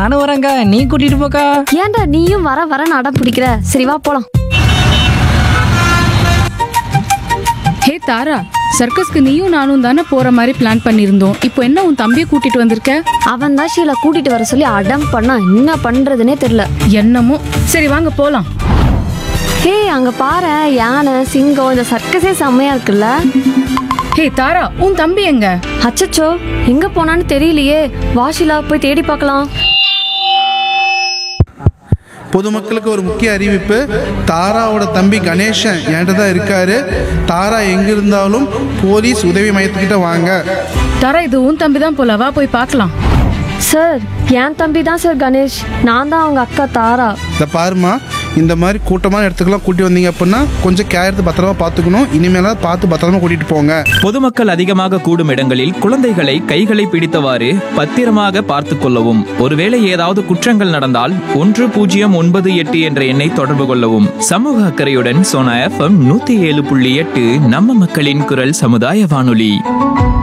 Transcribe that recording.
நானும் வரேங்க்கா நீ கூட்டிட்டு போக்கா ஏன்டா நீயும் வர வரன்னு அடம் பிடிக்கிற சரி வா போலாம் ஹே தாரா சர்க்கஸ்க்கு நீயும் நானும் தானே போற மாதிரி பிளான் பண்ணியிருந்தோம் இப்போ என்ன உன் தம்பியை கூட்டிட்டு வந்திருக்க அவன் தான் ஷீலா கூட்டிட்டு வர சொல்லி அடம் பண்ணா என்ன பண்றதுனே தெரியல என்னமோ சரி வாங்க போலாம் ஹே அங்க பாரு யானை சிங்கம் இந்த சர்க்கஸே செம்மையா இருக்குல்ல ஹே தாரா உன் தம்பி எங்க அச்சச்சோ எங்க போனான்னு தெரியலையே வாஷிலா போய் தேடி பார்க்கலாம் பொதுமக்களுக்கு ஒரு முக்கிய அறிவிப்பு தாராவோட தம்பி கணேசன் என்கிட்ட தான் இருக்காரு தாரா எங்க இருந்தாலும் போலீஸ் உதவி மையத்துக்கிட்ட வாங்க தாரா இது உன் தம்பி தான் போல வா போய் பார்க்கலாம் சார் என் தம்பி தான் சார் கணேஷ் நான் தான் அவங்க அக்கா தாரா இதை பாருமா இந்த மாதிரி கூட்டமான இடத்துக்குலாம் கூட்டி வந்தீங்க அப்படின்னா கொஞ்சம் கேர் எடுத்து பத்திரமா பார்த்துக்கணும் இனிமேலாம் பார்த்து பத்திரமா கூட்டிட்டு போங்க பொதுமக்கள் அதிகமாக கூடும் இடங்களில் குழந்தைகளை கைகளை பிடித்தவாறு பத்திரமாக பார்த்துக் கொள்ளவும் ஒருவேளை ஏதாவது குற்றங்கள் நடந்தால் ஒன்று பூஜ்ஜியம் ஒன்பது எட்டு என்ற எண்ணை தொடர்பு கொள்ளவும் சமூக அக்கறையுடன் சோனா எஃப்எம் நூத்தி ஏழு புள்ளி எட்டு நம்ம மக்களின் குரல் சமுதாய வானொலி